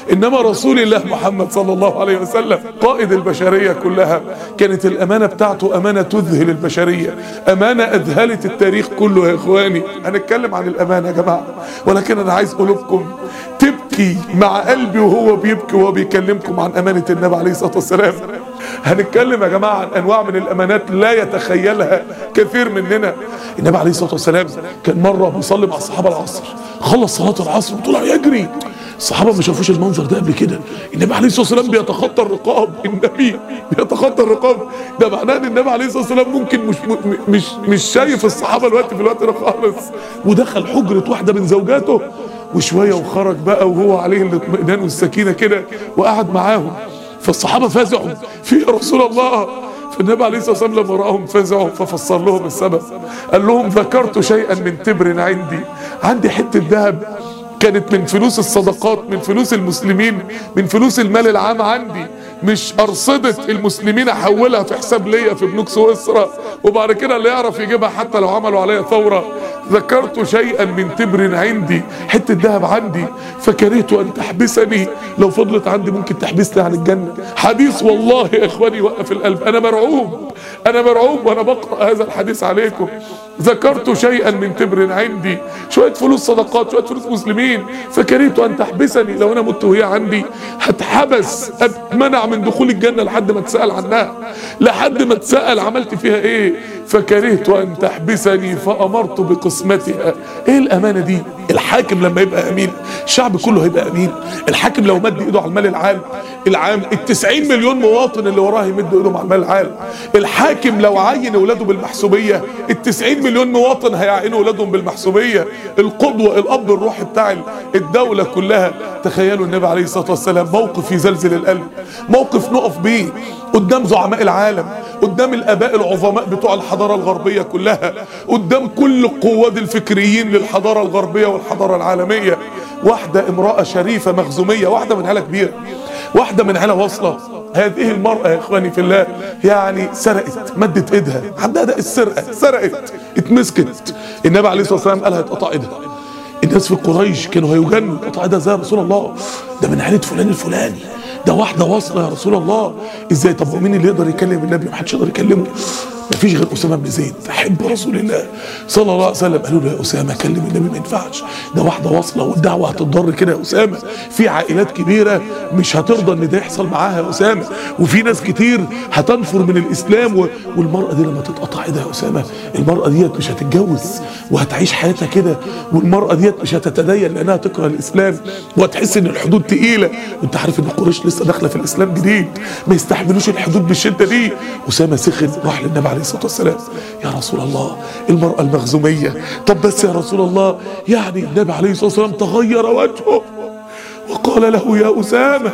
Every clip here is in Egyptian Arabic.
انما رسول الله محمد صلى الله عليه وسلم قائد البشريه كلها كانت الامانه بتاعته امانه تذهل البشريه امانه اذهلت التاريخ كله يا اخواني هنتكلم عن الامانه يا جماعه ولكن انا عايز قلوبكم تبكي مع قلبي وهو بيبكي وهو بيكلمكم عن امانه النبي عليه الصلاه والسلام هنتكلم يا جماعه عن انواع من الامانات لا يتخيلها كثير مننا النبي عليه الصلاه والسلام كان مره بيصلي مع الصحابه العصر خلص صلاه العصر وطلع يجري الصحابه ما شافوش المنظر ده قبل كده النبي عليه الصلاه والسلام بيتخطى الرقاب النبي بيتخطى الرقاب ده معناه ان النبي عليه الصلاه والسلام ممكن مش مش مش شايف الصحابه الوقت في الوقت ده خالص ودخل حجره واحده من زوجاته وشويه وخرج بقى وهو عليه الاطمئنان والسكينه كده وقعد معاهم فالصحابه فزعوا في يا رسول الله فالنبي عليه الصلاه والسلام لما راهم فزعوا ففسر لهم السبب قال لهم ذكرت شيئا من تبر عندي عندي حته ذهب كانت من فلوس الصدقات من فلوس المسلمين من فلوس المال العام عندي مش أرصدة المسلمين أحولها في حساب ليا في بنوك سويسرا وبعد كده اللي يعرف يجيبها حتى لو عملوا عليا ثورة ذكرت شيئا من تبر عندي حتة ذهب عندي فكرهت أن تحبسني لو فضلت عندي ممكن تحبسني عن الجنة حديث والله يا إخواني يوقف القلب أنا مرعوب أنا مرعوب وأنا بقرأ هذا الحديث عليكم ذكرت شيئا من تبر عندي شوية فلوس صدقات شوية فلوس مسلمين فكرهت أن تحبسني لو أنا مت وهي عندي هتحبس اتمنع من دخول الجنة لحد ما تسأل عنها لحد ما تسأل عملت فيها ايه فكرهت أن تحبسني فأمرت بقسمتها ايه الأمانة دي الحاكم لما يبقى أمين الشعب كله هيبقى أمين الحاكم لو مد إيده على المال العام العام التسعين مليون مواطن اللي وراه يمدوا إيدهم على المال العام الحاكم لو عين أولاده بالمحسوبية التسعين مليون مواطن هيعينوا أولادهم بالمحسوبية القدوة الأب الروحي بتاع الدولة كلها تخيلوا النبي عليه الصلاة والسلام موقف يزلزل القلب موقف نقف بيه قدام زعماء العالم قدام الاباء العظماء بتوع الحضاره الغربيه كلها قدام كل القواد الفكريين للحضاره الغربيه والحضاره العالميه واحده امراه شريفه مخزوميه واحده من عيله كبيره واحده من عيله واصله هذه المرأة يا إخواني في الله يعني سرقت مدت إيدها عندها ده السرقة سرقت اتمسكت النبي عليه الصلاة والسلام قالها اتقطع إيدها الناس في قريش كانوا هيجنوا اتقطع إيدها ازاي يا رسول الله ده من عيلة فلان الفلاني ده واحدة واصلة يا رسول الله ازاي طب ومين اللي يقدر يكلم النبي محدش يقدر يكلمه مفيش غير اسامه بن زيد حب رسول الله صلى الله عليه وسلم قالوا له يا اسامه كلم النبي ما ينفعش ده واحده واصله والدعوه هتضر كده يا اسامه في عائلات كبيره مش هترضى ان ده يحصل معاها يا اسامه وفي ناس كتير هتنفر من الاسلام و... والمراه دي لما تتقطع ايدها يا اسامه المراه ديت مش هتتجوز وهتعيش حياتها كده والمراه ديت مش هتتدين لانها تكره الاسلام وهتحس ان الحدود تقيله وانت عارف ان قريش لسه داخله في الاسلام جديد ما يستحملوش الحدود بالشده دي اسامه سخن راح للنبي عليه الصلاه والسلام يا رسول الله المراه المخزوميه طب بس يا رسول الله يعني النبي عليه الصلاه والسلام تغير وجهه وقال له يا اسامه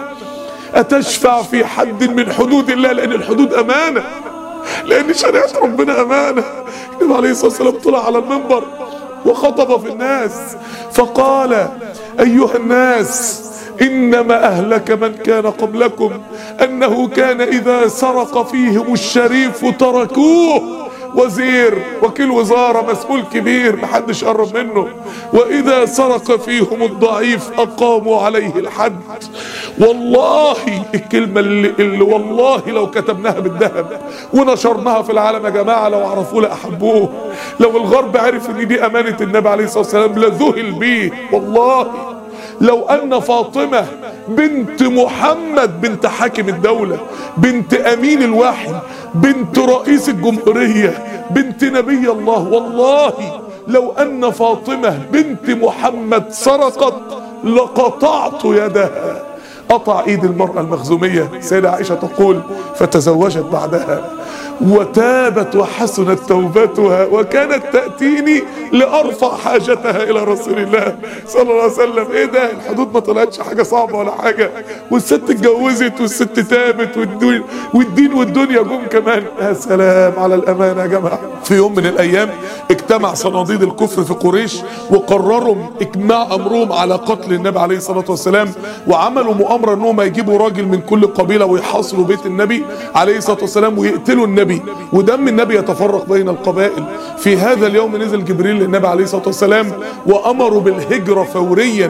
اتشفع في حد من حدود الله لان الحدود امانه لان شريعه ربنا امانه النبي عليه الصلاه والسلام طلع على المنبر وخطب في الناس فقال ايها الناس انما اهلك من كان قبلكم انه كان اذا سرق فيهم الشريف تركوه وزير وكيل وزارة مسؤول كبير محدش قرب منه واذا سرق فيهم الضعيف اقاموا عليه الحد والله الكلمة اللي, اللي والله لو كتبناها بالذهب ونشرناها في العالم يا جماعة لو عرفوه لأحبوه لو الغرب عرف ان دي امانة النبي عليه الصلاة والسلام لذهل بيه والله لو ان فاطمة بنت محمد بنت حاكم الدولة بنت امين الوحي بنت رئيس الجمهورية بنت نبي الله والله لو ان فاطمة بنت محمد سرقت لقطعت يدها قطع ايد المرأة المخزومية سيدة عائشة تقول فتزوجت بعدها وتابت وحسنت توبتها وكانت تأتيني لأرفع حاجتها إلى رسول الله صلى الله عليه وسلم إيه ده الحدود ما طلعتش حاجة صعبة ولا حاجة والست اتجوزت والست تابت والدين, والدين والدنيا جم كمان يا سلام على الأمانة يا جماعة في يوم من الأيام اجتمع صناديد الكفر في قريش وقرروا اجماع أمرهم على قتل النبي عليه الصلاة والسلام وعملوا مؤامرة أنهم يجيبوا راجل من كل قبيلة ويحاصروا بيت النبي عليه الصلاة والسلام ويقتلوا النبي النبي ودم النبي يتفرق بين القبائل في هذا اليوم نزل جبريل للنبي عليه الصلاة والسلام وأمروا بالهجرة فوريا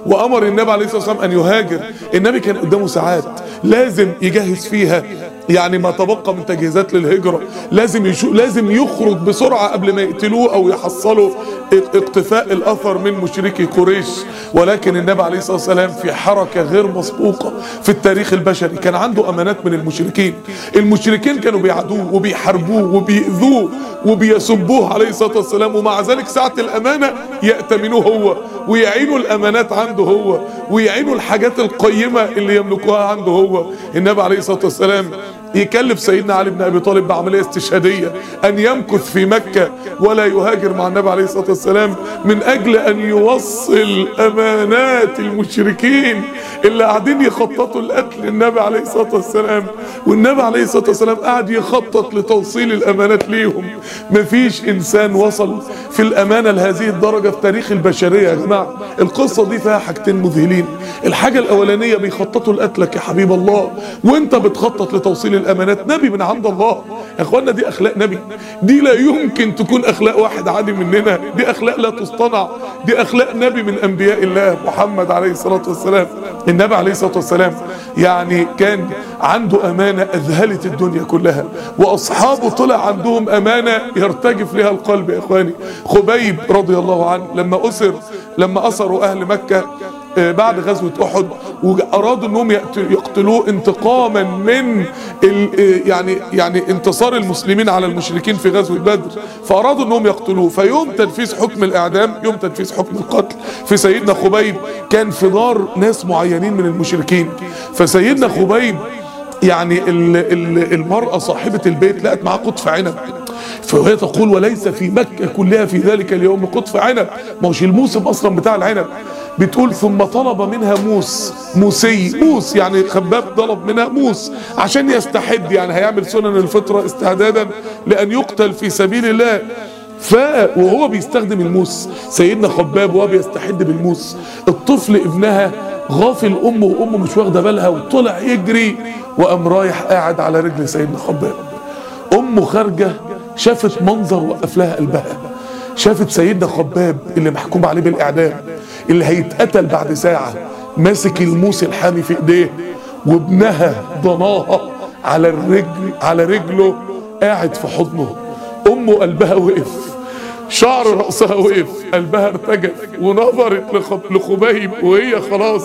وامر النبي عليه الصلاه والسلام ان يهاجر النبي كان قدامه ساعات لازم يجهز فيها يعني ما تبقى من تجهيزات للهجرة لازم يشو لازم يخرج بسرعة قبل ما يقتلوه أو يحصلوا اقتفاء الأثر من مشركي قريش ولكن النبي عليه الصلاة والسلام في حركة غير مسبوقة في التاريخ البشري كان عنده أمانات من المشركين المشركين كانوا بيعادوه وبيحاربوه وبيأذوه وبيسبوه عليه الصلاة والسلام ومع ذلك ساعة الأمانة يأتمنوه هو ويعينوا الأمانات عنده هو ويعينوا الحاجات القيمة اللي يملكوها عنده هو النبي عليه الصلاة والسلام يكلف سيدنا علي بن ابي طالب بعمليه استشهاديه ان يمكث في مكه ولا يهاجر مع النبي عليه الصلاه والسلام من اجل ان يوصل امانات المشركين اللي قاعدين يخططوا لقتل النبي عليه الصلاه والسلام والنبي عليه الصلاه والسلام قاعد يخطط لتوصيل الامانات ليهم مفيش انسان وصل في الامانه لهذه الدرجه في تاريخ البشريه يا جماعه القصه دي فيها حاجتين مذهلين الحاجه الاولانيه بيخططوا لقتلك يا حبيب الله وانت بتخطط لتوصيل الامانات نبي من عند الله يا اخوانا دي اخلاق نبي دي لا يمكن تكون اخلاق واحد عادي مننا دي اخلاق لا تصطنع دي اخلاق نبي من انبياء الله محمد عليه الصلاه والسلام النبي عليه الصلاه والسلام يعني كان عنده امانه اذهلت الدنيا كلها واصحابه طلع عندهم امانه يرتجف لها القلب يا اخواني خبيب رضي الله عنه لما اسر لما اسروا اهل مكه بعد غزوة أحد وأرادوا أنهم يقتلوه انتقاما من يعني يعني انتصار المسلمين على المشركين في غزوة بدر فأرادوا أنهم يقتلوه فيوم تنفيذ حكم الإعدام يوم تنفيذ حكم القتل في سيدنا خبيب كان في دار ناس معينين من المشركين فسيدنا خبيب يعني المرأة صاحبة البيت لقت معاه قطف عنب فهي تقول وليس في مكة كلها في ذلك اليوم قطف عنب ما هوش الموسم أصلا بتاع العنب بتقول ثم طلب منها موس موسي موس يعني خباب طلب منها موس عشان يستحد يعني هيعمل سنن الفطرة استعدادا لأن يقتل في سبيل الله ف وهو بيستخدم الموس سيدنا خباب وهو بيستحد بالموس الطفل ابنها غافل امه وامه مش واخده بالها وطلع يجري وقام رايح قاعد على رجل سيدنا خباب امه خارجه شافت منظر وقف لها قلبها شافت سيدنا خباب اللي محكوم عليه بالاعدام اللي هيتقتل بعد ساعه ماسك الموس الحامي في ايديه وابنها ضناها على الرجل على رجله قاعد في حضنه امه قلبها وقف شعر رأسها وقف قلبها ارتجف ونظرت لخبيب وهي خلاص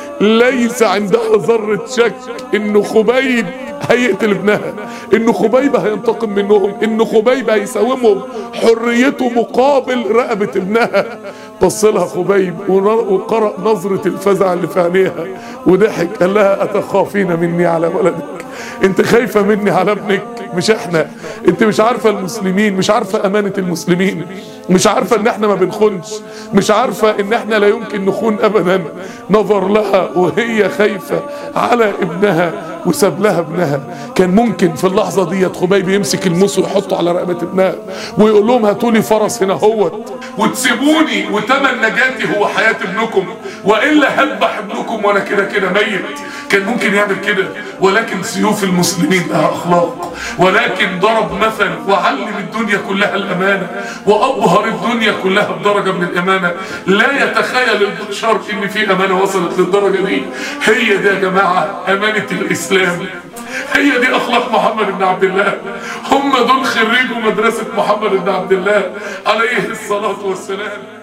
ليس عندها ذرة شك انه خبيب هيقتل ابنها انه خبيب هينتقم منهم انه خبيب هيساومهم حريته مقابل رقبة ابنها بص لها خبيب وقرأ نظرة الفزع اللي في عينيها وضحك قال لها أتخافين مني على ولدك انت خايفة مني على ابنك مش احنا انت مش عارفة المسلمين مش عارفة امانة المسلمين مش عارفة ان احنا ما بنخونش مش عارفة ان احنا لا يمكن نخون ابدا نظر لها وهي خايفة على ابنها وساب لها ابنها كان ممكن في اللحظة دي خبيب يمسك الموس ويحطه على رقبة ابنها ويقول لهم هاتوا لي فرس هنا هوت وتسيبوني وتمن نجاتي هو حياة ابنكم والا هذبح ابنكم وانا كده كده ميت كان ممكن يعمل كده ولكن سيوف المسلمين لها اخلاق ولكن ضرب مثل وعلم الدنيا كلها الامانه وابهر الدنيا كلها بدرجه من الامانه لا يتخيل البشر ان في امانه وصلت للدرجه دي هي دي يا جماعه امانه الاسلام هي دي اخلاق محمد بن عبد الله هم دول خريجوا مدرسه محمد بن عبد الله عليه الصلاه والسلام